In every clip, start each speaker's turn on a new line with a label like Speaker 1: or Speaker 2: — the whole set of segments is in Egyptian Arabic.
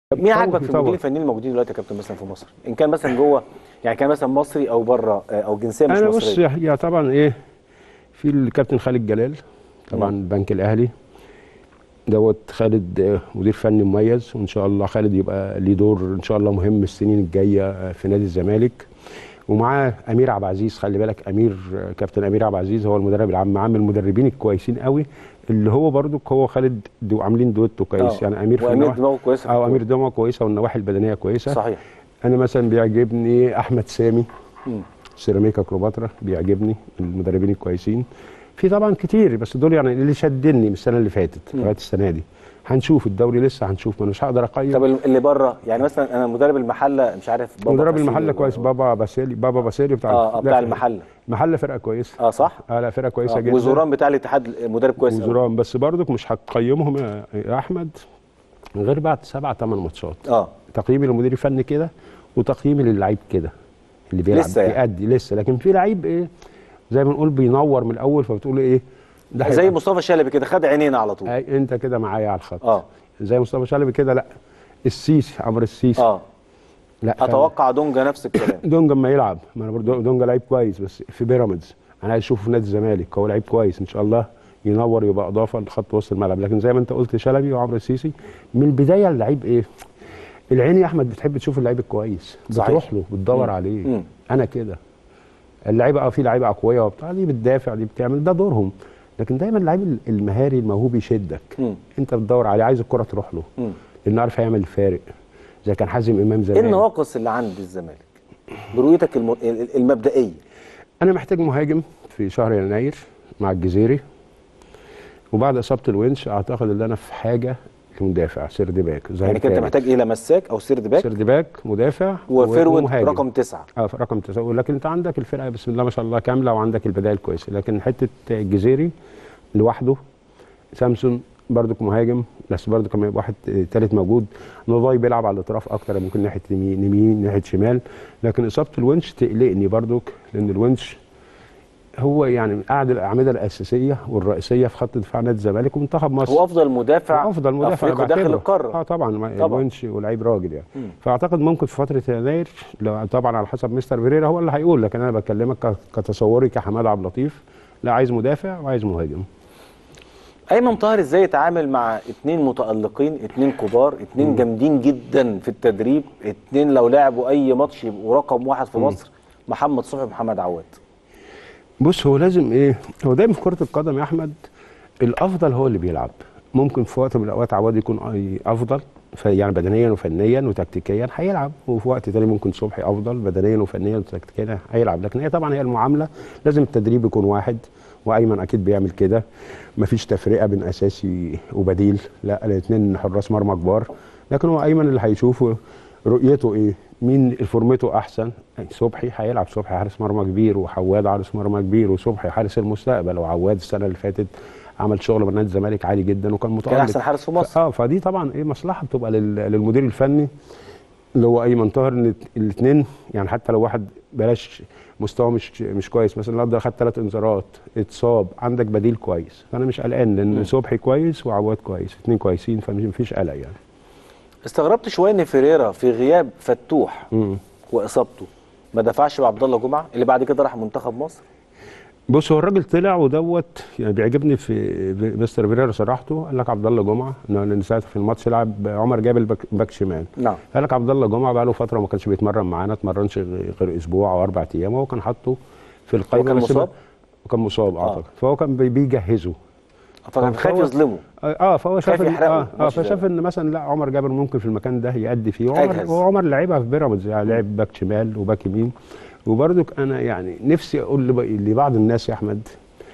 Speaker 1: مين عاجبك في
Speaker 2: يطور.
Speaker 1: المديرين الفنيين الموجودين دلوقتي يا كابتن مثلا في مصر ان كان مثلا جوه يعني كان مثلا مصري او بره آه، او جنسيه مش
Speaker 2: انا بص
Speaker 1: مصريه
Speaker 2: يا طبعا ايه في الكابتن خالد جلال طبعا
Speaker 1: مم.
Speaker 2: البنك الاهلي دوت خالد آه، مدير فني مميز وان شاء الله خالد يبقى ليه دور ان شاء الله مهم السنين الجايه آه، في نادي الزمالك ومعاه امير عبد العزيز خلي بالك امير آه، كابتن امير عبد العزيز هو المدرب العام معاه من المدربين الكويسين قوي اللي هو برضو هو خالد دو عاملين دويتو كويس
Speaker 1: آه.
Speaker 2: يعني امير في
Speaker 1: وامير
Speaker 2: النواحي
Speaker 1: دماغه كويسه في
Speaker 2: اه امير
Speaker 1: الكورة.
Speaker 2: دماغه كويسه والنواحي البدنيه كويسه
Speaker 1: صحيح
Speaker 2: انا مثلا بيعجبني احمد سامي
Speaker 1: مم.
Speaker 2: سيراميكا كليوباترا بيعجبني المدربين الكويسين في طبعا كتير بس دول يعني اللي شدني من السنه اللي فاتت
Speaker 1: مم.
Speaker 2: لغايه السنه دي هنشوف الدوري لسه هنشوف ما أنا مش هقدر
Speaker 1: طب
Speaker 2: اقيم
Speaker 1: اللي بره يعني مثلا انا مدرب المحله مش عارف بابا
Speaker 2: مدرب
Speaker 1: باسيلي
Speaker 2: المحله
Speaker 1: ولا-
Speaker 2: كويس بابا باسيلي بابا باسيلي بتاع
Speaker 1: اه آه،
Speaker 2: لا،
Speaker 1: بتاع المحله
Speaker 2: المحله فرقه كويسه
Speaker 1: اه صح
Speaker 2: اه لا فرقه كويسه
Speaker 1: آه.
Speaker 2: جدا
Speaker 1: وزوران بتاع الاتحاد مدرب كويس قوي.
Speaker 2: وزوران بس برضك مش هتقيمهم يا يا احمد غير بعد سبع ثمان ماتشات
Speaker 1: اه
Speaker 2: تقييمي للمدير الفني كده وتقييمي للعيب كده اللي بيلعب
Speaker 1: لسه يعني.
Speaker 2: بيأدي لسه لكن في لعيب ايه زي ما نقول بينور من الاول فبتقول ايه ده
Speaker 1: زي
Speaker 2: هيبقى-
Speaker 1: مصطفى شلبي كده خد عينينا على طول
Speaker 2: أي انت كده معايا على الخط
Speaker 1: اه
Speaker 2: زي مصطفى شلبي كده لا السيسي عمرو السيسي
Speaker 1: اه
Speaker 2: لا ف-
Speaker 1: اتوقع دونجا نفس الكلام
Speaker 2: دونجا اما يلعب ما انا برضه دونجا لعيب كويس بس في بيراميدز انا عايز اشوفه في نادي الزمالك هو لعيب كويس ان شاء الله ينور يبقى اضافه لخط وسط الملعب لكن زي ما انت قلت شلبي وعمرو السيسي من البدايه اللعيب ايه العين يا احمد بتحب تشوف اللعيب الكويس
Speaker 1: صحيح.
Speaker 2: بتروح له بتدور
Speaker 1: مم.
Speaker 2: عليه
Speaker 1: مم.
Speaker 2: انا كده اللعيبه اه في لعيبه اقوياء وبتاع دي بتدافع دي بتعمل ده دورهم لكن دايما اللعيب المهاري الموهوب يشدك
Speaker 1: مم.
Speaker 2: انت بتدور عليه عايز الكره تروح له
Speaker 1: مم.
Speaker 2: لانه عارف هيعمل الفارق زي كان حازم امام
Speaker 1: ايه
Speaker 2: زمان
Speaker 1: النواقص اللي عند الزمالك برؤيتك الم... ال- المبدئيه
Speaker 2: انا محتاج مهاجم في شهر يناير مع الجزيري وبعد اصابه الونش اعتقد ان انا في حاجه لمدافع سيرد باك ظهير
Speaker 1: يعني كنت
Speaker 2: تالت.
Speaker 1: محتاج ايه لمساك او سيرد باك
Speaker 2: سيرد باك مدافع
Speaker 1: وفيرود
Speaker 2: ومهاجم.
Speaker 1: رقم تسعة
Speaker 2: اه رقم تسعة لكن انت عندك الفرقه بسم الله ما شاء الله كامله وعندك البدائل كويسه لكن حته الجزيري لوحده سامسون برضك مهاجم بس برضك كمان يبقى واحد ثالث موجود نضاي بيلعب على الاطراف اكتر ممكن ناحيه يمين يمين ناحيه شمال لكن اصابه الونش تقلقني برضك لان الونش هو يعني قاعد الاعمده الاساسيه والرئيسيه في خط دفاع نادي الزمالك ومنتخب مصر
Speaker 1: هو افضل مدافع
Speaker 2: افضل مدافع
Speaker 1: افريقي
Speaker 2: أنا
Speaker 1: داخل
Speaker 2: بعتبره.
Speaker 1: القاره
Speaker 2: اه طبعا, طبعا.
Speaker 1: طبعاً.
Speaker 2: الونش ولعيب راجل يعني
Speaker 1: مم.
Speaker 2: فاعتقد ممكن في فتره يناير لو طبعا على حسب مستر فيريرا هو اللي هيقول لكن انا بكلمك ك- كتصوري كحماد عبد اللطيف لا عايز مدافع وعايز مهاجم
Speaker 1: ايمن طاهر ازاي يتعامل مع اتنين متالقين اتنين كبار اتنين جامدين جدا في التدريب اتنين لو لعبوا اي ماتش يبقوا رقم واحد في مصر محمد صبحي ومحمد عواد
Speaker 2: بص هو لازم ايه هو دايما في كره القدم يا احمد الافضل هو اللي بيلعب ممكن في وقت من الاوقات عواد يكون أي- افضل ف- يعني بدنيا وفنيا وتكتيكيا هيلعب وفي وقت تاني ممكن صبحي افضل بدنيا وفنيا وتكتيكيا هيلعب لكن هي طبعا هي المعامله لازم التدريب يكون واحد وايمن اكيد بيعمل كده مفيش تفرقه بين اساسي وبديل لا الاثنين حراس مرمى كبار لكن هو ايمن اللي هيشوفه رؤيته ايه مين فورمته احسن صبحي هيلعب صبحي حارس مرمى كبير وحواد حارس مرمى كبير وصبحي حارس المستقبل وعواد السنه اللي فاتت عمل شغل مع نادي الزمالك عالي جدا وكان متالق
Speaker 1: كان احسن حارس في مصر
Speaker 2: اه فدي طبعا ايه مصلحه بتبقى لل- للمدير الفني اللي هو ايمن طاهر ان الاثنين يعني حتى لو واحد بلاش مستواه مش مش كويس مثلا النهارده خد ثلاث انذارات اتصاب عندك بديل كويس فانا مش قلقان لان صبحي كويس وعواد كويس اثنين كويسين فمش مفيش قلق يعني
Speaker 1: استغربت شويه ان فيريرا في غياب فتوح
Speaker 2: مم.
Speaker 1: واصابته ما دفعش بعبد الله جمعه اللي بعد كده راح منتخب مصر
Speaker 2: بص هو الراجل طلع ودوت يعني بيعجبني في مستر فيريرا صراحته قال لك عبد الله جمعه لان ساعتها في الماتش لعب عمر جابر باك, باك شمال
Speaker 1: نعم
Speaker 2: قال لك عبد الله جمعه بقى له فتره ما كانش بيتمرن معانا اتمرنش غير اسبوع او اربع ايام وهو كان حاطه في القائمه
Speaker 1: كان
Speaker 2: بس ما-
Speaker 1: مصاب؟
Speaker 2: وكان مصاب اعتقد فهو كان بي- بيجهزه
Speaker 1: فكان
Speaker 2: فهو-
Speaker 1: خايف يظلمه
Speaker 2: اه فهو شاف
Speaker 1: خايف
Speaker 2: إن-
Speaker 1: يحرقه
Speaker 2: اه, آه
Speaker 1: الماتش ده.
Speaker 2: فشاف ان مثلا لا عمر جابر ممكن في المكان ده يأدي فيه وعمر
Speaker 1: أجهز.
Speaker 2: وعمر لعبها في بيراميدز يعني لعب باك شمال وباك يمين وبرضك انا يعني نفسي اقول لب- لبعض الناس يا احمد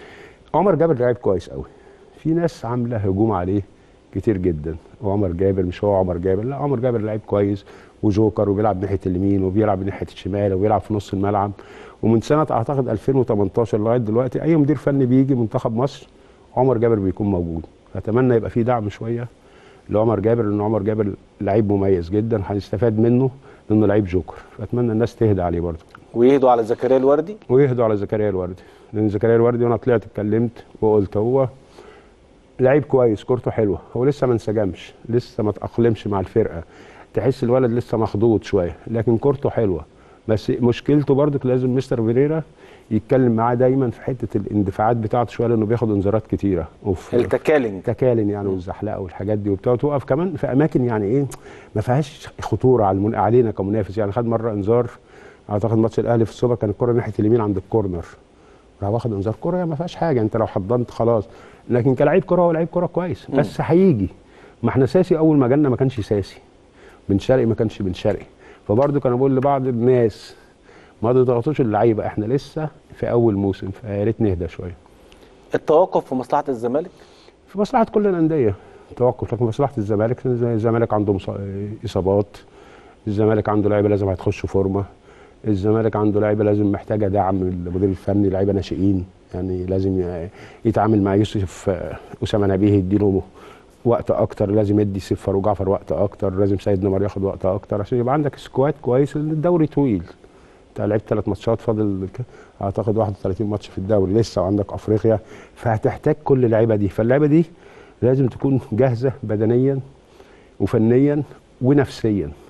Speaker 2: عمر جابر لعيب كويس قوي في ناس عامله هجوم عليه كتير جدا وعمر جابر مش هو عمر جابر لا عمر جابر لعيب كويس وجوكر وبيلعب ناحيه اليمين وبيلعب ناحيه الشمال وبيلعب في نص الملعب ومن سنه اعتقد 2018 لغايه دلوقتي اي مدير فني بيجي منتخب مصر عمر جابر بيكون موجود اتمنى يبقى في دعم شويه لعمر جابر لان عمر جابر لعيب مميز جدا هنستفاد منه لانه لعيب جوكر فاتمنى الناس تهدى عليه برضه
Speaker 1: ويهدوا على زكريا الوردي
Speaker 2: ويهدوا على زكريا الوردي لان زكريا الوردي وانا طلعت اتكلمت وقلت هو لعيب كويس كورته حلوه هو لسه ما انسجمش لسه ما تاقلمش مع الفرقه تحس الولد لسه مخضوض شويه لكن كورته حلوه بس مشكلته برضك لازم مستر فيريرا يتكلم معاه دايما في حته الاندفاعات بتاعته شويه لانه بياخد انذارات كتيره وفي
Speaker 1: التكالنج
Speaker 2: تكالن يعني والزحلقه والحاجات دي وبتاع توقف كمان في اماكن يعني ايه ما فيهاش خطوره على المن... علينا كمنافس يعني خد مره انذار اعتقد ماتش الاهلي في السوبر كان الكره ناحيه اليمين عند الكورنر راح واخد انذار كره ما فيهاش حاجه انت لو حضنت خلاص لكن كلاعب كره هو لعيب كره كويس بس هيجي ما احنا ساسي اول ما جالنا ما كانش ساسي بن شرقي ما كانش بن شرقي فبرضه كان بقول لبعض الناس ما تضغطوش اللعيبه احنا لسه في اول موسم فيا ريت نهدى شويه
Speaker 1: التوقف في مصلحه الزمالك
Speaker 2: في مصلحه كل الانديه توقف لكن مصلحه الزمالك زي الزمالك عنده مص- اصابات الزمالك عنده لعيبه لازم هتخش فورمه الزمالك عنده لعيبه لازم محتاجه دعم من المدير الفني لعيبه ناشئين يعني لازم ي- يتعامل مع يوسف آه، اسامه نبيه يديله وقت اكتر لازم يدي سيف فاروق جعفر وقت اكتر لازم سيد نمر ياخد وقت اكتر عشان يبقى عندك سكواد كويس لان الدوري طويل انت لعبت ثلاث ماتشات فاضل ك- اعتقد 31 ماتش في الدوري لسه وعندك افريقيا فهتحتاج كل اللعيبه دي فاللعيبه دي لازم تكون جاهزه بدنيا وفنيا ونفسيا